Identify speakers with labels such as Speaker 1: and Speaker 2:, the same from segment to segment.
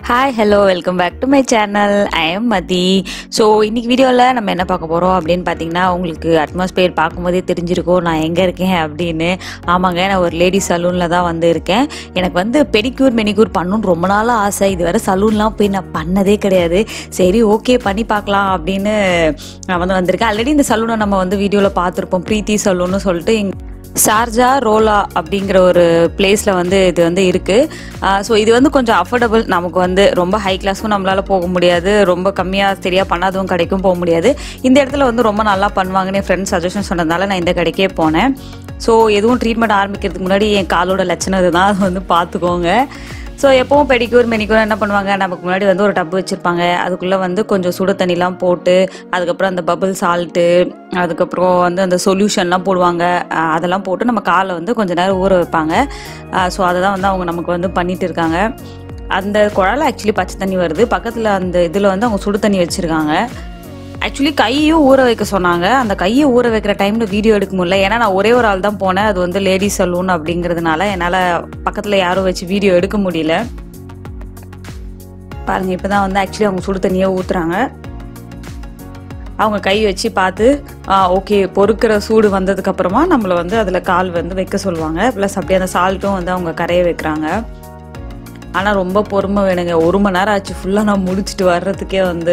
Speaker 1: hi hello welcome back to my channel I am Mathi so இன்னைக்கு வீடியோவில் நம்ம என்ன பார்க்க போகிறோம் அப்படின்னு பார்த்தீங்கன்னா உங்களுக்கு அட்மாஸ்பியர் பார்க்கும்போதே தெரிஞ்சிருக்கும் நான் எங்கே இருக்கேன் அப்படின்னு ஆமாங்க நான் ஒரு லேடி சலூனில் தான் வந்து இருக்கேன் எனக்கு வந்து பெடிக்யூர் மெனிக்யூர் பண்ணணும்னு ரொம்ப நாளாக ஆசை இதுவரை சலூன்லாம் போய் நான் பண்ணதே கிடையாது சரி ஓகே பண்ணி பார்க்கலாம் அப்படின்னு நான் வந்து வந்திருக்கேன் ஆல்ரெடி இந்த சலூனை நம்ம வந்து வீடியோவில் பார்த்துருப்போம் ப்ரீத்தி சலூன்னு சொல்லிட்டு இங்க ஷார்ஜா ரோலா அப்படிங்கிற ஒரு பிளேஸில் வந்து இது வந்து இருக்குது ஸோ இது வந்து கொஞ்சம் அஃபோர்டபுள் நமக்கு வந்து ரொம்ப ஹை கிளாஸும் நம்மளால போக முடியாது ரொம்ப கம்மியாக சரியாக பண்ணாதவும் கடைக்கும் போக முடியாது இந்த இடத்துல வந்து ரொம்ப நல்லா பண்ணுவாங்கன்னு என் ஃப்ரெண்ட்ஸ் சஜஷன் சொன்னதுனால நான் இந்த கடைக்கே போனேன் ஸோ எதுவும் ட்ரீட்மெண்ட் ஆரம்பிக்கிறதுக்கு முன்னாடி என் காலோட லட்சணம் இதுதான் அது வந்து பார்த்துக்கோங்க ஸோ எப்பவும் பெடிக்யூர் மெனிக்யூர் என்ன பண்ணுவாங்க நமக்கு முன்னாடி வந்து ஒரு டப்பு வச்சுருப்பாங்க அதுக்குள்ளே வந்து கொஞ்சம் சுடு தண்ணிலாம் போட்டு அதுக்கப்புறம் அந்த பபிள் சால்ட்டு அதுக்கப்புறம் வந்து அந்த சொல்யூஷன்லாம் போடுவாங்க அஹ் அதெல்லாம் போட்டு நம்ம காலை வந்து கொஞ்ச நேரம் ஊற வைப்பாங்க ஸோ அதை தான் வந்து அவங்க நமக்கு வந்து பண்ணிட்டு இருக்காங்க அந்த குழாயில் ஆக்சுவலி பச்சை தண்ணி வருது பக்கத்தில் அந்த இதில் வந்து அவங்க சுடு தண்ணி வச்சுருக்காங்க ஆக்சுவலி கையும் ஊற வைக்க சொன்னாங்க அந்த கையை ஊற வைக்கிற டைம்ல வீடியோ எடுக்க முடியல ஏன்னா நான் ஒரே ஒரு ஆள் தான் போனேன் அது வந்து லேடி சலூன் அப்படிங்கிறதுனால என்னால் பக்கத்தில் யாரும் வச்சு வீடியோ எடுக்க முடியல பாருங்க இப்பதான் வந்து ஆக்சுவலி அவங்க சுடு தண்ணியை ஊத்துறாங்க அவங்க கை வச்சு பார்த்து ஓகே பொறுக்கிற சூடு வந்ததுக்கு அப்புறமா நம்மளை வந்து அதில் கால் வந்து வைக்க சொல்லுவாங்க ப்ளஸ் அப்படியே அந்த சால்ட்டும் வந்து அவங்க கரைய வைக்கிறாங்க ஆனால் ரொம்ப பொறுமை வேணுங்க ஒரு மணி நேரம் ஆச்சு ஃபுல்லாக நான் முடிச்சுட்டு வர்றதுக்கே வந்து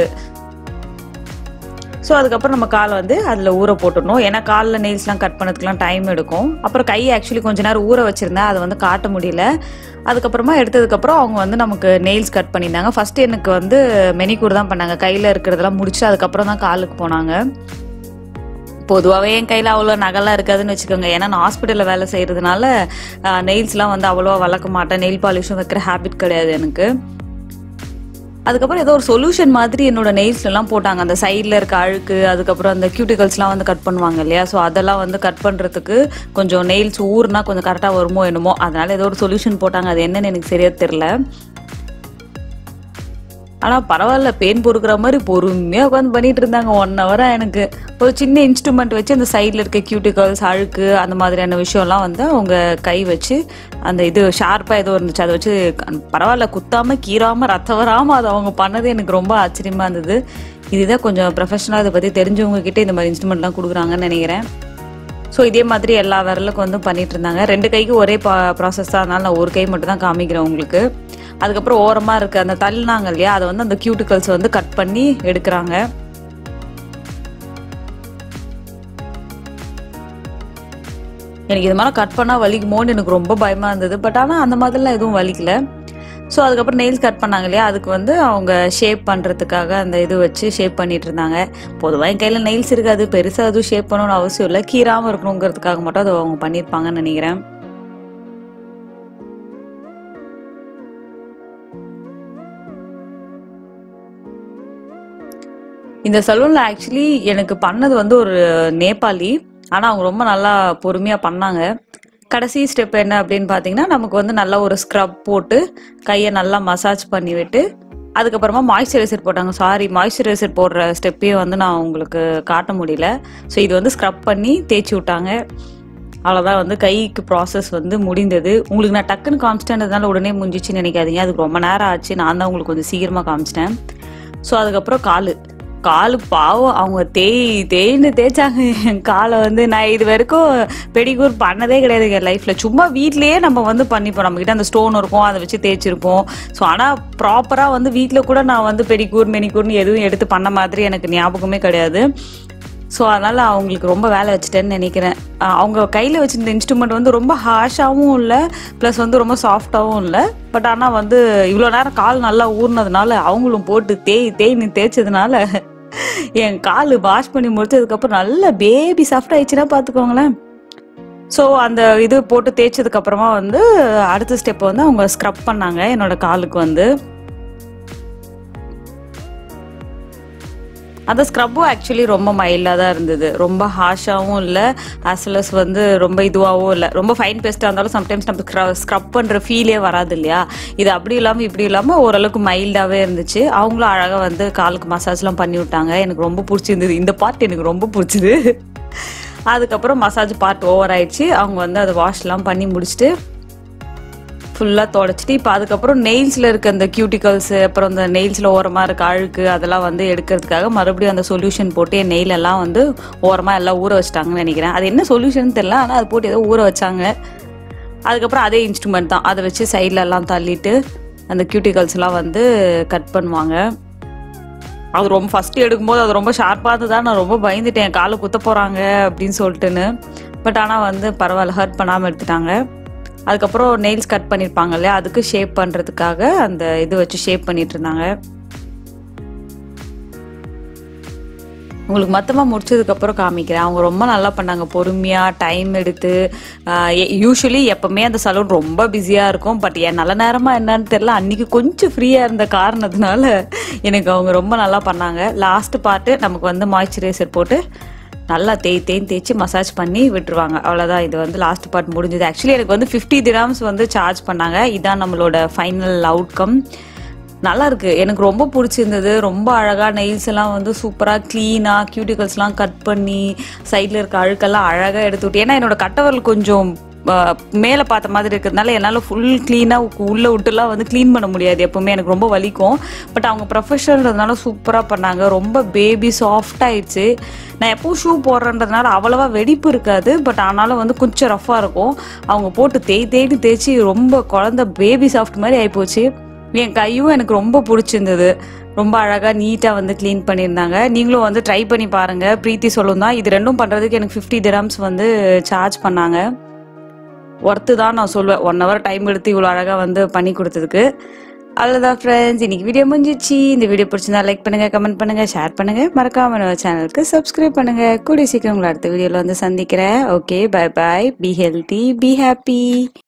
Speaker 1: ஸோ அதுக்கப்புறம் நம்ம காலை வந்து அதில் ஊற போட்டுடணும் ஏன்னா காலில் நெயில்ஸ்லாம் கட் பண்ணதுக்குலாம் டைம் எடுக்கும் அப்புறம் கை ஆக்சுவலி கொஞ்ச நேரம் ஊற வச்சுருந்தேன் அதை வந்து காட்ட முடியல அதுக்கப்புறமா எடுத்ததுக்கப்புறம் அவங்க வந்து நமக்கு நெயில்ஸ் கட் பண்ணியிருந்தாங்க ஃபர்ஸ்ட் எனக்கு வந்து மெனிக்கூர் தான் பண்ணாங்க கையில் இருக்கிறதெல்லாம் முடிச்சுட்டு அதுக்கப்புறம் தான் காலுக்கு போனாங்க பொதுவாகவே என் கையில் அவ்வளோ நகைலாம் இருக்காதுன்னு வச்சுக்கோங்க ஏன்னா நான் ஹாஸ்பிட்டலில் வேலை செய்கிறதுனால நெயில்ஸ்லாம் வந்து அவ்வளோவா வளர்க்க மாட்டேன் நெயில் பாலிஷும் வைக்கிற ஹேபிட் கிடையாது எனக்கு அதுக்கப்புறம் ஏதோ ஒரு சொல்யூஷன் மாதிரி என்னோட நெயில்ஸ்ல எல்லாம் போட்டாங்க அந்த சைடில் இருக்க அழுக்கு அதுக்கப்புறம் அந்த கியூட்டிகல்ஸ்லாம் வந்து கட் பண்ணுவாங்க இல்லையா ஸோ அதெல்லாம் வந்து கட் பண்ணுறதுக்கு கொஞ்சம் நெயில்ஸ் ஊர்னா கொஞ்சம் கரெக்டாக வருமோ என்னமோ அதனால ஏதோ ஒரு சொல்யூஷன் போட்டாங்க அது என்னன்னு எனக்கு சரியா தெரில ஆனால் பரவாயில்ல பெயின் பொறுக்கிற மாதிரி பொறுமையாக உட்காந்து பண்ணிட்டு இருந்தாங்க ஒன் ஹவராக எனக்கு ஒரு சின்ன இன்ஸ்ட்ருமெண்ட் வச்சு அந்த சைடில் இருக்க கியூட்டிகல்ஸ் அழுக்கு அந்த மாதிரியான விஷயம்லாம் வந்து அவங்க கை வச்சு அந்த இது ஷார்ப்பாக ஏதோ இருந்துச்சு அதை வச்சு பரவாயில்ல குத்தாமல் கீறாமல் ரத்தம் வராமல் அதை அவங்க பண்ணது எனக்கு ரொம்ப ஆச்சரியமாக இருந்தது இதுதான் கொஞ்சம் ப்ரொஃபஷனலாக இதை பற்றி தெரிஞ்சவங்க கிட்ட இந்த மாதிரி இன்ஸ்ட்ருமெண்ட்லாம் கொடுக்குறாங்கன்னு நினைக்கிறேன் ஸோ இதே மாதிரி எல்லா விரலுக்கும் வந்து பண்ணிட்டு இருந்தாங்க ரெண்டு கைக்கு ஒரே ப்ராசஸ் தான் அதனால நான் ஒரு கை மட்டும் தான் காமிக்கிறேன் உங்களுக்கு அதுக்கப்புறம் ஓரமாக இருக்க அந்த தள்ளினாங்க இல்லையா அதை வந்து அந்த கியூட்டிகல்ஸ் வந்து கட் பண்ணி எடுக்கிறாங்க எனக்கு இது மாதிரி கட் பண்ணால் வலிக்குமோன்னு எனக்கு ரொம்ப பயமாக இருந்தது பட் ஆனால் அந்த மாதிரிலாம் எதுவும் வலிக்கல ஸோ அதுக்கப்புறம் நெயில்ஸ் கட் பண்ணாங்க இல்லையா அதுக்கு வந்து அவங்க ஷேப் பண்ணுறதுக்காக அந்த இது வச்சு ஷேப் பண்ணிட்டு இருந்தாங்க பொதுவாக என் கையில் நெயில்ஸ் இருக்காது பெருசாக எதுவும் ஷேப் பண்ணணும்னு அவசியம் இல்லை கீராமல் இருக்கணுங்கிறதுக்காக மட்டும் அதை அவங்க பண்ணியிருப்பாங்கன்னு நினைக்கிறேன் இந்த சலூன்ல ஆக்சுவலி எனக்கு பண்ணது வந்து ஒரு நேபாளி ஆனா அவங்க ரொம்ப நல்லா பொறுமையா பண்ணாங்க கடைசி ஸ்டெப் என்ன அப்படின்னு பார்த்தீங்கன்னா நமக்கு வந்து நல்லா ஒரு ஸ்க்ரப் போட்டு கையை நல்லா மசாஜ் பண்ணி விட்டு அதுக்கப்புறமா மாய்ஸ்சரைசர் போட்டாங்க சாரி மாய்ஸ்சரைசர் போடுற ஸ்டெப்பையும் வந்து நான் உங்களுக்கு காட்ட முடியல ஸோ இது வந்து ஸ்க்ரப் பண்ணி தேய்ச்சி விட்டாங்க அவ்வளோதான் வந்து கைக்கு ப்ராசஸ் வந்து முடிந்தது உங்களுக்கு நான் டக்குன்னு காமிச்சிட்டேன்றதுனால உடனே முடிஞ்சிச்சுன்னு நினைக்காதீங்க அதுக்கு ரொம்ப நேரம் ஆச்சு நான் தான் உங்களுக்கு கொஞ்சம் சீக்கிரமாக காமிச்சிட்டேன் ஸோ அதுக்கப்புறம் காலு காலு பாவம் அவங்க தேய் தேய்னு தேய்ச்சாங்க என் காலை வந்து நான் இது வரைக்கும் பெடிகூர் பண்ணதே கிடையாது என் லைஃப்பில் சும்மா வீட்லேயே நம்ம வந்து பண்ணிப்போம் நம்மக்கிட்ட அந்த ஸ்டோன் இருக்கும் அதை வச்சு தேய்ச்சிருப்போம் ஸோ ஆனால் ப்ராப்பராக வந்து வீட்டில் கூட நான் வந்து பெடிகூர் மெனிகூர்னு எதுவும் எடுத்து பண்ண மாதிரி எனக்கு ஞாபகமே கிடையாது ஸோ அதனால் அவங்களுக்கு ரொம்ப வேலை வச்சுட்டேன்னு நினைக்கிறேன் அஹ் அவங்க கையில் வச்சிருந்த இன்ஸ்ட்ருமெண்ட் வந்து ரொம்ப ஹாஷாகவும் இல்லை ப்ளஸ் வந்து ரொம்ப சாஃப்டாகவும் இல்லை பட் ஆனால் வந்து இவ்வளோ நேரம் கால் நல்லா ஊறினதுனால அவங்களும் போட்டு தேய் தேய்னு தேய்ச்சதுனால என் கால் வாஷ் பண்ணி முடிச்சதுக்கப்புறம் நல்ல பேபி சாஃப்ட் ஆயிடுச்சுன்னா பார்த்துக்கோங்களேன் ஸோ அந்த இது போட்டு தேய்ச்சதுக்கு அப்புறமா வந்து அடுத்த ஸ்டெப் வந்து அவங்க ஸ்க்ரப் பண்ணாங்க என்னோட காலுக்கு வந்து அந்த ஸ்க்ரப்பும் ஆக்சுவலி ரொம்ப மைல்டாக தான் இருந்தது ரொம்ப ஹாஷாகவும் இல்லை ஆஸ்வலஸ் வந்து ரொம்ப இதுவாகவும் இல்லை ரொம்ப ஃபைன் பேஸ்ட்டாக இருந்தாலும் சம்டைம்ஸ் நம்ம ஸ்க்ரப் பண்ணுற ஃபீலே வராது இல்லையா இது அப்படி இல்லாமல் இப்படி இல்லாமல் ஓரளவுக்கு மைல்டாகவே இருந்துச்சு அவங்களும் அழகாக வந்து காலுக்கு மசாஜ்லாம் பண்ணி விட்டாங்க எனக்கு ரொம்ப பிடிச்சிருந்தது இந்த பார்ட் எனக்கு ரொம்ப பிடிச்சிது அதுக்கப்புறம் மசாஜ் பார்ட் ஓவர் ஆயிடுச்சு அவங்க வந்து அதை வாஷ்லாம் பண்ணி முடிச்சுட்டு ஃபுல்லாக தொடச்சிட்டு இப்போ அதுக்கப்புறம் நெயில்ஸில் இருக்க அந்த கியூட்டிகல்ஸ் அப்புறம் இந்த நெயில்ஸில் ஓரமாக இருக்க அழுக்கு அதெல்லாம் வந்து எடுக்கிறதுக்காக மறுபடியும் அந்த சொல்யூஷன் போட்டு என் nail எல்லாம் வந்து ஓரமாக எல்லாம் ஊற வச்சிட்டாங்கன்னு நினைக்கிறேன் அது என்ன சொல்யூஷன் தெரியல ஆனால் அது போட்டு ஏதோ ஊற வச்சாங்க அதுக்கப்புறம் அதே இன்ஸ்ட்ருமெண்ட் தான் அதை வச்சு சைடில் எல்லாம் தள்ளிட்டு அந்த கியூட்டிகல்ஸ்லாம் வந்து கட் பண்ணுவாங்க அது ரொம்ப ஃபஸ்ட்டு எடுக்கும்போது அது ரொம்ப ஷார்ப்பாக இருந்ததா நான் ரொம்ப பயந்துட்டேன் காலை குத்த போகிறாங்க அப்படின்னு சொல்லிட்டுன்னு பட் ஆனால் வந்து பரவாயில்ல ஹர்ட் பண்ணாமல் எடுத்துட்டாங்க அதுக்கப்புறம் நெயில்ஸ் கட் பண்ணியிருப்பாங்க இல்லையா அதுக்கு ஷேப் பண்ணுறதுக்காக அந்த இது வச்சு ஷேப் பண்ணிட்டு இருந்தாங்க உங்களுக்கு மொத்தமாக முடிச்சதுக்கப்புறம் காமிக்கிறேன் அவங்க ரொம்ப நல்லா பண்ணாங்க பொறுமையாக டைம் எடுத்து யூஸ்வலி எப்பவுமே அந்த சலூன் ரொம்ப பிஸியாக இருக்கும் பட் என் நல்ல நேரமாக என்னன்னு தெரில அன்னைக்கு கொஞ்சம் ஃப்ரீயாக இருந்த காரணத்தினால எனக்கு அவங்க ரொம்ப நல்லா பண்ணாங்க லாஸ்ட் பார்ட்டு நமக்கு வந்து மாய்ஸ்சரைசர் போட்டு நல்லா தேய் தேய்ன்னு தேய்ச்சி மசாஜ் பண்ணி விட்டுருவாங்க அவ்வளோதான் இது வந்து லாஸ்ட் பார்ட் முடிஞ்சது ஆக்சுவலி எனக்கு வந்து ஃபிஃப்டி திராம்ஸ் வந்து சார்ஜ் பண்ணாங்க இதான் நம்மளோட ஃபைனல் அவுட்கம் நல்லா இருக்கு எனக்கு ரொம்ப பிடிச்சிருந்தது ரொம்ப அழகா நெயில்ஸ் எல்லாம் வந்து சூப்பரா க்ளீனா கியூட்டிகல்ஸ்லாம் கட் பண்ணி சைடில் இருக்க அழுக்கெல்லாம் அழகா எடுத்து விட்டு ஏன்னா என்னோட கட்டவரல் கொஞ்சம் மேலே பார்த்த மாதிரி இருக்கிறதுனால என்னால் ஃபுல் க்ளீனாக உள்ளே விட்டுலாம் வந்து க்ளீன் பண்ண முடியாது எப்பவுமே எனக்கு ரொம்ப வலிக்கும் பட் அவங்க ப்ரொஃபஷனல்ன்றதுனால சூப்பராக பண்ணாங்க ரொம்ப பேபி சாஃப்ட் ஆயிடுச்சு நான் எப்பவும் ஷூ போடுறேன்றதுனால அவ்வளோவா வெடிப்பு இருக்காது பட் ஆனாலும் வந்து கொஞ்சம் ரஃப்பாக இருக்கும் அவங்க போட்டு தேய் தேய்னு தேய்ச்சி ரொம்ப குழந்த பேபி சாஃப்ட் மாதிரி ஆயிப்போச்சு என் கையும் எனக்கு ரொம்ப பிடிச்சிருந்தது ரொம்ப அழகாக நீட்டாக வந்து க்ளீன் பண்ணியிருந்தாங்க நீங்களும் வந்து ட்ரை பண்ணி பாருங்கள் ப்ரீத்தி சொல்லும் தான் இது ரெண்டும் பண்ணுறதுக்கு எனக்கு ஃபிஃப்டி திரம்ஸ் வந்து சார்ஜ் பண்ணாங்க ஒர்த்து தான் நான் சொல்லுவேன் ஒன் ஹவர் டைம் எடுத்து இவ்வளோ அழகாக வந்து பண்ணி கொடுத்ததுக்கு அவ்வளோதான் ஃப்ரெண்ட்ஸ் இன்னைக்கு வீடியோ முடிஞ்சிச்சு இந்த வீடியோ பிடிச்சிருந்தா லைக் பண்ணுங்கள் கமெண்ட் பண்ணுங்கள் ஷேர் பண்ணுங்கள் மறக்காம நம்ம சேனலுக்கு சப்ஸ்கிரைப் பண்ணுங்கள் கூடிய சீக்கிரம் உங்களை அடுத்த வீடியோவில் வந்து சந்திக்கிறேன் okay bye bye be healthy be happy